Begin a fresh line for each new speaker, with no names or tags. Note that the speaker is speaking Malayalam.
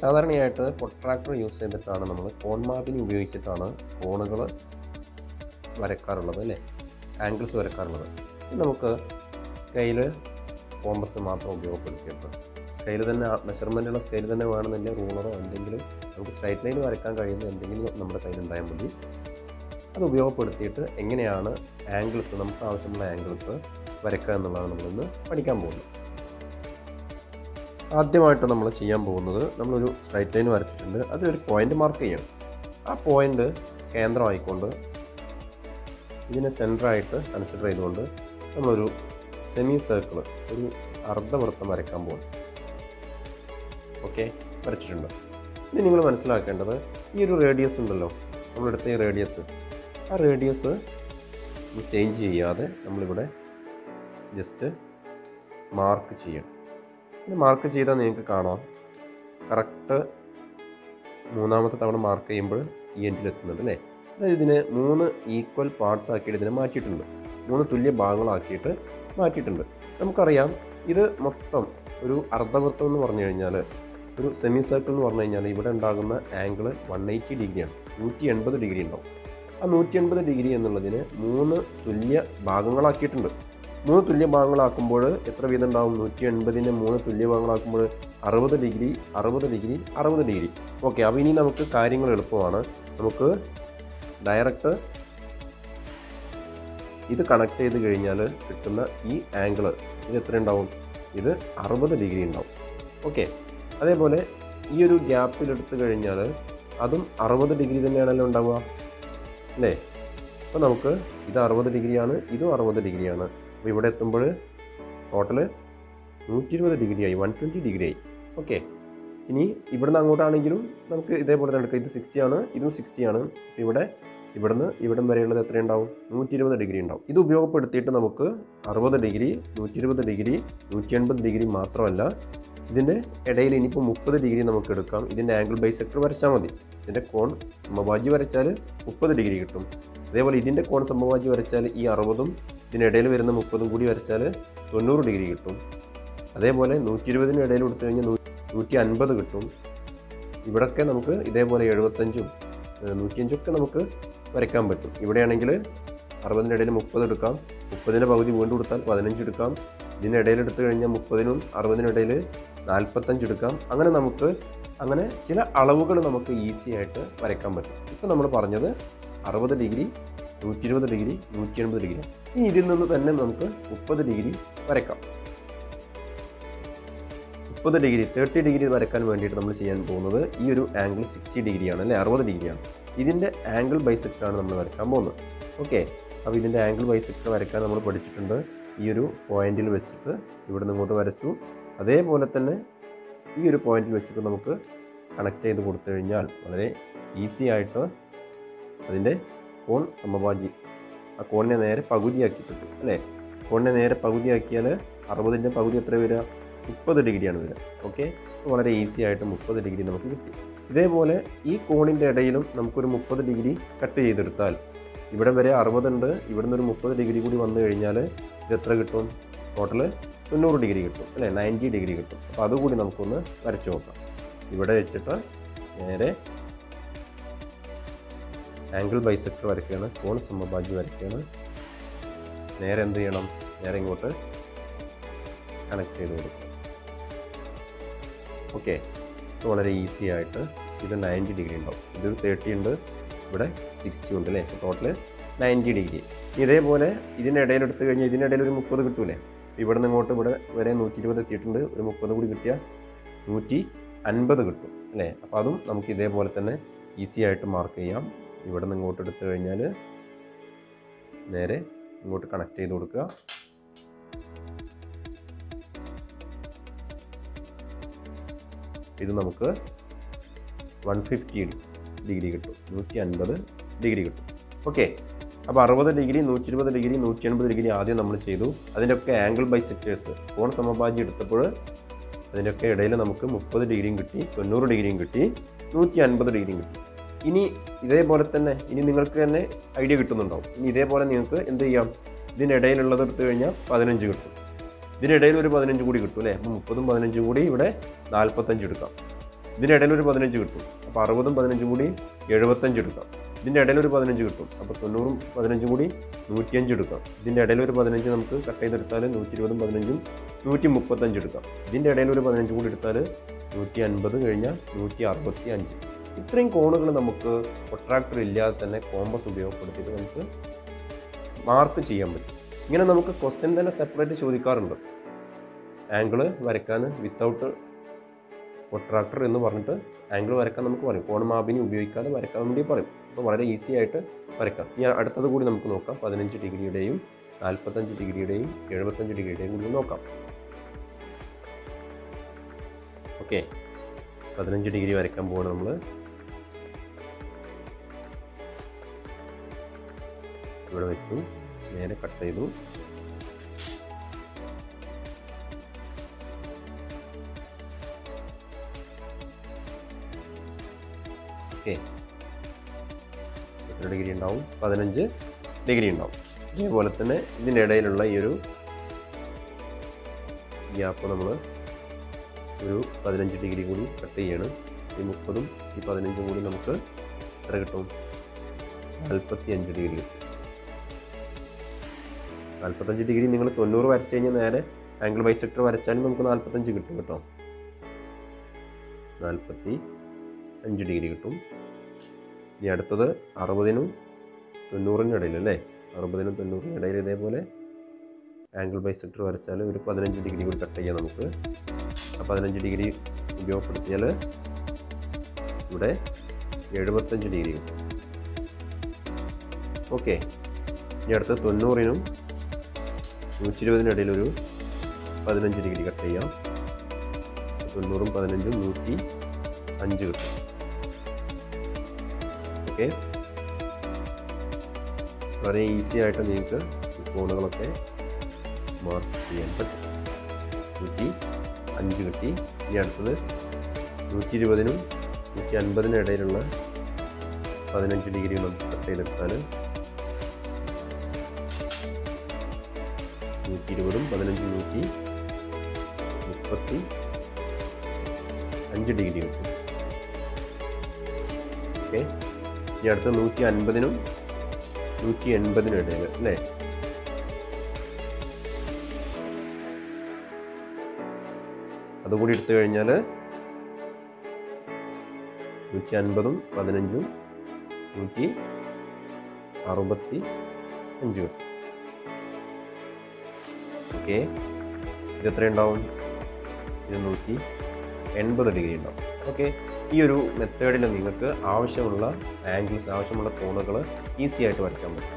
സാധാരണയായിട്ട് പൊട്രാക്ടർ യൂസ് ചെയ്തിട്ടാണ് നമ്മൾ കോൺ മാപ്പിനി ഉപയോഗിച്ചിട്ടാണ് കോണുകൾ വരക്കാറുള്ളത് അല്ലേ ആംഗിൾസ് വരക്കാറുള്ളത് ഇനി നമുക്ക് സ്കെയില് കോമ്പസ് മാത്രം ഉപയോഗപ്പെടുത്തിയിട്ട് സ്കെയിൽ തന്നെ മെഷർമെൻറ്റുള്ള സ്കെയിൽ തന്നെ വേണമെന്നില്ല റൂളറോ എന്തെങ്കിലും നമുക്ക് സ്ട്രൈറ്റ് ലൈൻ വരക്കാൻ കഴിയുന്ന എന്തെങ്കിലും നമ്മുടെ കയ്യിലുണ്ടായാൽ മതി അത് ഉപയോഗപ്പെടുത്തിയിട്ട് എങ്ങനെയാണ് ആംഗിൾസ് നമുക്ക് ആവശ്യമുള്ള ആംഗിൾസ് വരക്കുക എന്നുള്ളതാണ് നമ്മളിന്ന് പഠിക്കാൻ പോകുന്നത് ആദ്യമായിട്ട് നമ്മൾ ചെയ്യാൻ പോകുന്നത് നമ്മളൊരു സ്ട്രൈറ്റ് ലൈൻ വരച്ചിട്ടുണ്ട് അതിലൊരു പോയിന്റ് മാർക്ക് ചെയ്യണം ആ പോയിന്റ് കേന്ദ്രമായിക്കൊണ്ട് ഇതിനെ സെൻറ്ററായിട്ട് കൺസിഡർ ചെയ്തുകൊണ്ട് നമ്മളൊരു സെമി സർക്കിൾ ഒരു അർദ്ധവൃത്തം വരയ്ക്കാൻ പോകും ഓക്കെ വരച്ചിട്ടുണ്ട് ഇനി നിങ്ങൾ മനസ്സിലാക്കേണ്ടത് ഈ ഒരു റേഡിയസ് ഉണ്ടല്ലോ നമ്മളെടുത്ത ഈ റേഡിയസ് ആ റേഡിയസ് ചേഞ്ച് ചെയ്യാതെ നമ്മളിവിടെ ജസ്റ്റ് മാർക്ക് ചെയ്യണം ഇത് മാർക്ക് ചെയ്താൽ നിങ്ങൾക്ക് കാണാം കറക്റ്റ് മൂന്നാമത്തെ തവണ മാർക്ക് ചെയ്യുമ്പോൾ ഈ എൻഡിൽ എത്തുന്നുണ്ട് അല്ലേ അതായത് ഇതിനെ മൂന്ന് ഈക്വൽ പാർട്സ് ആക്കിയിട്ട് ഇതിനെ മാറ്റിയിട്ടുണ്ട് മൂന്ന് തുല്യ ഭാഗങ്ങളാക്കിയിട്ട് മാറ്റിയിട്ടുണ്ട് നമുക്കറിയാം ഇത് മൊത്തം ഒരു അർദ്ധവൃത്തം എന്ന് പറഞ്ഞു കഴിഞ്ഞാൽ ഒരു സെമി സർക്കിൾ എന്ന് പറഞ്ഞു കഴിഞ്ഞാൽ ഇവിടെ ഉണ്ടാകുന്ന ആംഗിൾ വൺ എയ്റ്റി ഡിഗ്രിയാണ് നൂറ്റി എൺപത് ഡിഗ്രി ഉണ്ടാവും ആ നൂറ്റി എൺപത് ഡിഗ്രി എന്നുള്ളതിന് മൂന്ന് തുല്യ ഭാഗങ്ങളാക്കിയിട്ടുണ്ട് മൂന്ന് തുല്യ ഭാഗങ്ങളാക്കുമ്പോൾ എത്ര വീതം ഉണ്ടാവും നൂറ്റി എൺപതിന് മൂന്ന് തുല്യ ഭാഗങ്ങളാക്കുമ്പോൾ അറുപത് ഡിഗ്രി അറുപത് ഡിഗ്രി അറുപത് ഡിഗ്രി ഓക്കെ അപ്പോൾ ഇനി നമുക്ക് കാര്യങ്ങൾ എളുപ്പമാണ് നമുക്ക് ഡയറക്റ്റ് ഇത് കണക്ട് ചെയ്ത് കഴിഞ്ഞാൽ കിട്ടുന്ന ഈ ആംഗിൾ ഇത് എത്ര ഉണ്ടാവും ഇത് അറുപത് ഡിഗ്രി ഉണ്ടാവും ഓക്കെ അതേപോലെ ഈ ഒരു ഗ്യാപ്പിൽ എടുത്തു കഴിഞ്ഞാൽ അതും അറുപത് ഡിഗ്രി തന്നെയാണല്ലോ ഉണ്ടാവുക അല്ലേ അപ്പോൾ നമുക്ക് ഇത് അറുപത് ഡിഗ്രിയാണ് ഇതും അറുപത് ഡിഗ്രിയാണ് അപ്പോൾ ഇവിടെ എത്തുമ്പോൾ ടോട്ടൽ നൂറ്റി ഇരുപത് ഡിഗ്രി ആയി വൺ ട്വൻറ്റി ഡിഗ്രി ആയി ഓക്കെ ഇനി ഇവിടുന്ന് അങ്ങോട്ടാണെങ്കിലും നമുക്ക് ഇതേപോലെ തന്നെ എടുക്കാം ഇത് സിക്സ്റ്റി ആണ് ഇതും സിക്സ്റ്റി ആണ് അപ്പോൾ ഇവിടെ ഇവിടുന്ന് ഇവിടം വരെയുള്ളത് എത്രയുണ്ടാവും നൂറ്റി ഇരുപത് ഡിഗ്രി ഉണ്ടാവും ഇത് ഉപയോഗപ്പെടുത്തിയിട്ട് നമുക്ക് അറുപത് ഡിഗ്രി നൂറ്റി ഇരുപത് ഡിഗ്രി നൂറ്റി എൺപത് ഡിഗ്രി മാത്രമല്ല ഇതിൻ്റെ ഇടയിൽ ഇനിയിപ്പോൾ മുപ്പത് ഡിഗ്രി നമുക്ക് എടുക്കാം ഇതിൻ്റെ ആംഗിൾ ബൈസെക്ടർ വരച്ചാൽ മതി ഇതിൻ്റെ കോൺ സമഭാജി വരച്ചാൽ മുപ്പത് ഡിഗ്രി കിട്ടും അതേപോലെ ഇതിൻ്റെ കോൺ സമഭാജി വരച്ചാൽ ഈ അറുപതും ഇതിനിടയിൽ വരുന്ന മുപ്പതും കൂടി വരച്ചാൽ തൊണ്ണൂറ് ഡിഗ്രി കിട്ടും അതേപോലെ നൂറ്റി ഇരുപതിന് ഇടയിൽ കൊടുത്തു കഴിഞ്ഞാൽ നൂ- നൂറ്റി അൻപത് കിട്ടും ഇവിടൊക്കെ നമുക്ക് ഇതേപോലെ എഴുപത്തഞ്ചും ഏഹ് നൂറ്റിയഞ്ചൊക്കെ നമുക്ക് വരയ്ക്കാൻ പറ്റും ഇവിടെയാണെങ്കിൽ അറുപതിൻ്റെ ഇടയിൽ മുപ്പത് എടുക്കാം മുപ്പതിൻ്റെ പകുതി വീണ്ടും എടുത്താൽ പതിനഞ്ച് എടുക്കാം ഇതിനിടയിൽ എടുത്തു കഴിഞ്ഞാൽ മുപ്പതിനും അറുപതിനും ഇടയിൽ നാൽപ്പത്തഞ്ച് എടുക്കാം അങ്ങനെ നമുക്ക് അങ്ങനെ ചില അളവുകൾ നമുക്ക് ഈസി ആയിട്ട് വരയ്ക്കാൻ പറ്റും ഇപ്പം നമ്മൾ പറഞ്ഞത് അറുപത് ഡിഗ്രി നൂറ്റി ഇരുപത് ഡിഗ്രി നൂറ്റി എൺപത് ഡിഗ്രി ഇനി ഇതിൽ നിന്ന് തന്നെ നമുക്ക് മുപ്പത് ഡിഗ്രി വരയ്ക്കാം മുപ്പത് ഡിഗ്രി തേർട്ടി ഡിഗ്രി വരയ്ക്കാൻ വേണ്ടിയിട്ട് നമ്മൾ ചെയ്യാൻ പോകുന്നത് ഈ ഒരു ആംഗിൾ സിക്സ്റ്റി ഡിഗ്രിയാണ് അല്ലെ അറുപത് ഡിഗ്രിയാണ് ഇതിൻ്റെ ആംഗിൾ ബൈസെക്ടറാണ് നമ്മൾ വരയ്ക്കാൻ പോകുന്നത് ഓക്കെ അപ്പോൾ ഇതിൻ്റെ ആംഗിൾ ബൈസെക്ടർ വരയ്ക്കാൻ നമ്മൾ പഠിച്ചിട്ടുണ്ട് ഈ ഒരു പോയിന്റിൽ വെച്ചിട്ട് ഇവിടെ നിന്ന് ഇങ്ങോട്ട് വരച്ചു അതേപോലെ തന്നെ ഈ ഒരു പോയിന്റിൽ വെച്ചിട്ട് നമുക്ക് കണക്ട് ചെയ്ത് കൊടുത്തു കഴിഞ്ഞാൽ വളരെ ഈസി ആയിട്ട് അതിൻ്റെ കോൺ സമഭാജി ആ കോണിനെ നേരെ പകുതിയാക്കി കിട്ടും അല്ലേ കോണിനെ നേരെ പകുതിയാക്കിയാൽ അറുപതിൻ്റെ പകുതി എത്ര വരിക മുപ്പത് ഡിഗ്രിയാണ് വരിക ഓക്കെ വളരെ ഈസി ആയിട്ട് മുപ്പത് ഡിഗ്രി നമുക്ക് കിട്ടി ഇതേപോലെ ഈ കോണിൻ്റെ ഇടയിലും നമുക്കൊരു മുപ്പത് ഡിഗ്രി കട്ട് ചെയ്തെടുത്താൽ ഇവിടെ വരെ അറുപതുണ്ട് ഇവിടുന്ന് ഒരു മുപ്പത് ഡിഗ്രി കൂടി വന്നു കഴിഞ്ഞാൽ ഇത് എത്ര കിട്ടും ടോട്ടൽ തൊണ്ണൂറ് ഡിഗ്രി കിട്ടും അല്ലേ നയൻറ്റി ഡിഗ്രി കിട്ടും അപ്പോൾ അതുകൂടി നമുക്കൊന്ന് വരച്ചു നോക്കാം ഇവിടെ വെച്ചിട്ട് നേരെ ആംഗിൾ ബൈസെക്ടർ വരയ്ക്കുകയാണ് കോൺ സമഭാജി വരയ്ക്കുകയാണ് നേരെ എന്ത് ചെയ്യണം നേരെ ഇങ്ങോട്ട് കണക്ട് ചെയ്ത് കൊടുക്കുക ഓക്കെ ഇത് വളരെ ഈസി ആയിട്ട് ഇത് നയൻറ്റി ഡിഗ്രി ഉണ്ടാവും ഇത് തേർട്ടി ഉണ്ട് ഇവിടെ സിക്സ്റ്റി ഉണ്ട് അല്ലേ ടോട്ടൽ നയൻറ്റി ഡിഗ്രി ഇതേപോലെ ഇതിനിടയിൽ എടുത്തു കഴിഞ്ഞാൽ ഇതിനിടയിൽ ഒരു മുപ്പത് കിട്ടൂലേ ഇവിടെ നിന്ന് ഇങ്ങോട്ട് ഇവിടെ വരെ നൂറ്റി ഇരുപത് എത്തിയിട്ടുണ്ട് ഒരു മുപ്പത് കൂടി കിട്ടിയാൽ നൂറ്റി അൻപത് കിട്ടും അല്ലേ അപ്പോൾ അതും നമുക്ക് ഇതേപോലെ തന്നെ ഈസി ആയിട്ട് മാർക്ക് ചെയ്യാം ഇവിടെ നിന്ന് ഇങ്ങോട്ട് എടുത്തു കഴിഞ്ഞാൽ നേരെ ഇങ്ങോട്ട് കണക്ട് ചെയ്ത് കൊടുക്കുക ഇത് നമുക്ക് വൺ ഫിഫ്റ്റി ഡിഗ്രി കിട്ടും നൂറ്റി അൻപത് ഡിഗ്രി കിട്ടും ഓക്കെ അപ്പോൾ അറുപത് ഡിഗ്രി നൂറ്റി ഇരുപത് ഡിഗ്രി നൂറ്റി എൺപത് ഡിഗ്രി ആദ്യം നമ്മൾ ചെയ്തു അതിൻ്റെയൊക്കെ ആംഗിൾ ബൈസെക്ടേഴ്സ് കോൺ സമഭാജി എടുത്തപ്പോൾ അതിൻ്റെയൊക്കെ ഇടയിൽ നമുക്ക് മുപ്പത് ഡിഗ്രിയും കിട്ടി തൊണ്ണൂറ് ഡിഗ്രിയും കിട്ടി നൂറ്റി അൻപത് ഡിഗ്രിയും കിട്ടി ഇനി ഇതേപോലെ തന്നെ ഇനി നിങ്ങൾക്ക് തന്നെ ഐഡിയ കിട്ടുന്നുണ്ടാവും ഇനി ഇതേപോലെ നിങ്ങൾക്ക് എന്ത് ചെയ്യാം ഇതിനിടയിലുള്ളത് എടുത്തു കഴിഞ്ഞാൽ പതിനഞ്ച് കിട്ടും ഇതിനിടയിൽ ഒരു പതിനഞ്ച് കൂടി കിട്ടും അല്ലേ അപ്പോൾ മുപ്പതും പതിനഞ്ചും കൂടി ഇവിടെ നാൽപ്പത്തഞ്ച് എടുക്കാം ഇതിൻ്റെ ഇടയിൽ ഒരു പതിനഞ്ച് കിട്ടും അപ്പോൾ അറുപതും പതിനഞ്ചും കൂടി എഴുപത്തഞ്ച് എടുക്കാം ഇതിൻ്റെ ഇടയിൽ ഒരു പതിനഞ്ച് കിട്ടും അപ്പോൾ തൊണ്ണൂറും പതിനഞ്ചും കൂടി നൂറ്റിയഞ്ച് എടുക്കാം ഇതിൻ്റെ ഇടയിൽ ഒരു പതിനഞ്ച് നമുക്ക് കട്ട് ചെയ്തെടുത്താൽ നൂറ്റി ഇരുപതും പതിനഞ്ചും നൂറ്റി മുപ്പത്തഞ്ച് എടുക്കാം ഇതിൻ്റെ ഇടയിൽ ഒരു പതിനഞ്ച് കൂടി എടുത്താൽ നൂറ്റി അൻപത് കഴിഞ്ഞാൽ നൂറ്റി അറുപത്തി അഞ്ച് ഇത്രയും കോണുകൾ നമുക്ക് പ്രൊട്രാക്ടർ ഇല്ലാതെ തന്നെ കോമ്പസ് ഉപയോഗപ്പെടുത്തിയിട്ട് നമുക്ക് മാർക്ക് ചെയ്യാൻ പറ്റും ഇങ്ങനെ നമുക്ക് ക്വസ്റ്റ്യൻ തന്നെ സെപ്പറേറ്റ് ചോദിക്കാറുണ്ട് ആംഗിള് വരയ്ക്കാൻ വിത്തൗട്ട് പ്രൊട്രാക്ടർ എന്ന് പറഞ്ഞിട്ട് ആംഗിൾ വരയ്ക്കാൻ നമുക്ക് പറയും കോൺ മാപിനി ഉപയോഗിക്കാതെ വരയ്ക്കാൻ വേണ്ടി പറയും അപ്പോൾ വളരെ ഈസി ആയിട്ട് വരയ്ക്കാം ഇനി അടുത്തത് കൂടി നമുക്ക് നോക്കാം പതിനഞ്ച് ഡിഗ്രിയുടെയും നാൽപ്പത്തഞ്ച് ഡിഗ്രിയുടെയും എഴുപത്തഞ്ച് ഡിഗ്രിയുടെയും കൂടി നോക്കാം ഓക്കെ പതിനഞ്ച് ഡിഗ്രി വരയ്ക്കാൻ പോവാണ് നമ്മൾ ഇവിടെ വെച്ചു നേരെ കട്ട് ചെയ്തു ഓക്കെ എത്ര ഡിഗ്രി ഉണ്ടാവും പതിനഞ്ച് ഡിഗ്രി ഉണ്ടാവും ഇതേപോലെ തന്നെ ഇതിൻ്റെ ഇടയിലുള്ള ഈ ഒരു ഗ്യാപ്പ് നമ്മൾ ഒരു പതിനഞ്ച് ഡിഗ്രി കൂടി കട്ട് ചെയ്യാണ് ഈ മുപ്പതും ഈ പതിനഞ്ചും കൂടി നമുക്ക് എത്ര കിട്ടും നാൽപ്പത്തി അഞ്ച് ഡിഗ്രി കിട്ടും നാൽപ്പത്തഞ്ച് ഡിഗ്രി നിങ്ങൾ തൊണ്ണൂറ് വരച്ച് കഴിഞ്ഞാൽ നേരെ ആംഗിൾ ബൈസെക്ടർ വരച്ചാലും നമുക്ക് നാൽപ്പത്തഞ്ച് കിട്ടും കേട്ടോ നാൽപ്പത്തി അഞ്ച് ഡിഗ്രി കിട്ടും ഇനി അടുത്തത് അറുപതിനും തൊണ്ണൂറിനും ഇടയിൽ അല്ലേ അറുപതിനും തൊണ്ണൂറിനും ഇടയിൽ ഇതേപോലെ ആംഗിൾ ബൈസെക്ടർ വരച്ചാൽ ഒരു പതിനഞ്ച് ഡിഗ്രി കൂടി കട്ട് ചെയ്യാം നമുക്ക് ആ പതിനഞ്ച് ഡിഗ്രി ഉപയോഗപ്പെടുത്തിയാൽ ഇവിടെ എഴുപത്തഞ്ച് ഡിഗ്രി കിട്ടും ഓക്കെ ഇനി അടുത്ത് തൊണ്ണൂറിനും നൂറ്റി ഇരുപതിനും ഇടയിലൊരു പതിനഞ്ച് ഡിഗ്രി കട്ട് ചെയ്യാം തൊണ്ണൂറും പതിനഞ്ചും നൂറ്റി അഞ്ച് കിട്ടും ഓക്കെ വളരെ ഈസി ആയിട്ട് നിങ്ങൾക്ക് ഈ കോണുകളൊക്കെ മാർക്ക് ചെയ്യാൻ പറ്റും നൂറ്റി അഞ്ച് കിട്ടി ഇനി അടുത്തത് നൂറ്റി ഇരുപതിനും നൂറ്റി അൻപതിനും ഇടയിലുള്ള പതിനഞ്ച് ഡിഗ്രി നമുക്ക് കട്ട് ചെയ്തെടുത്താൽ നൂറ്റി ഇരുപതും പതിനഞ്ചും നൂറ്റി മുപ്പത്തി അഞ്ച് ഡിഗ്രി കിട്ടും ഓക്കെ ഇനി അടുത്ത നൂറ്റി അൻപതിനും നൂറ്റി എൺപതിനും ഇടയിൽ അല്ലേ അതുകൂടി എടുത്തു കഴിഞ്ഞാൽ നൂറ്റി അൻപതും പതിനഞ്ചും നൂറ്റി അറുപത്തി അഞ്ച് കിട്ടും ഓക്കെ ഇത് എത്ര ഉണ്ടാവും ഇത് നൂറ്റി എൺപത് ഡിഗ്രി ഉണ്ടാവും ഓക്കെ ഈ ഒരു മെത്തേഡിൽ നിങ്ങൾക്ക് ആവശ്യമുള്ള ആംഗിൾസ് ആവശ്യമുള്ള കോണുകൾ ഈസി ആയിട്ട് വരയ്ക്കാൻ പറ്റും